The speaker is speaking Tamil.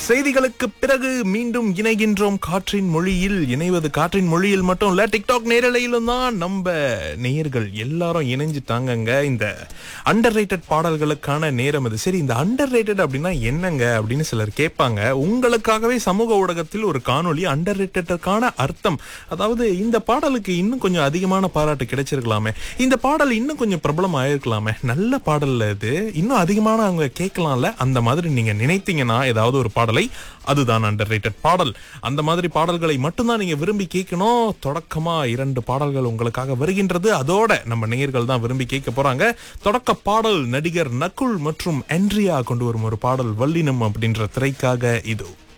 செய்திகளுக்கு பிறகு மீண்டும் இணைகின்றோம் காற்றின் மொழியில் இணைவது காற்றின் மொழியில் மட்டும் இல்ல டிக்டாக் நேரலையிலும் தான் நம்ம நேயர்கள் எல்லாரும் இணைஞ்சிட்டாங்கங்க இந்த அண்டர் பாடல்களுக்கான நேரம் இது சரி இந்த அண்டர் அப்படின்னா என்னங்க அப்படின்னு சிலர் கேட்பாங்க உங்களுக்காகவே சமூக ஊடகத்தில் ஒரு காணொளி அண்டர் அர்த்தம் அதாவது இந்த பாடலுக்கு இன்னும் கொஞ்சம் அதிகமான பாராட்டு கிடைச்சிருக்கலாமே இந்த பாடல் இன்னும் கொஞ்சம் பிரபலம் ஆயிருக்கலாமே நல்ல பாடல்ல இது இன்னும் அதிகமான அவங்க கேட்கலாம்ல அந்த மாதிரி நீங்க நினைத்தீங்கன்னா ஏதாவது ஒரு பாடலை அதுதான் அண்டர் பாடல் அந்த மாதிரி பாடல்களை மட்டும்தான் நீங்க விரும்பி கேட்கணும் தொடக்கமா இரண்டு பாடல்கள் உங்களுக்காக வருகின்றது அதோட நம்ம நேயர்கள் தான் விரும்பி கேட்க போறாங்க தொடக்க பாடல் நடிகர் நக்குல் மற்றும் என்ட்ரியா கொண்டு வரும் ஒரு பாடல் வல்லினம் அப்படின்ற திரைக்காக இது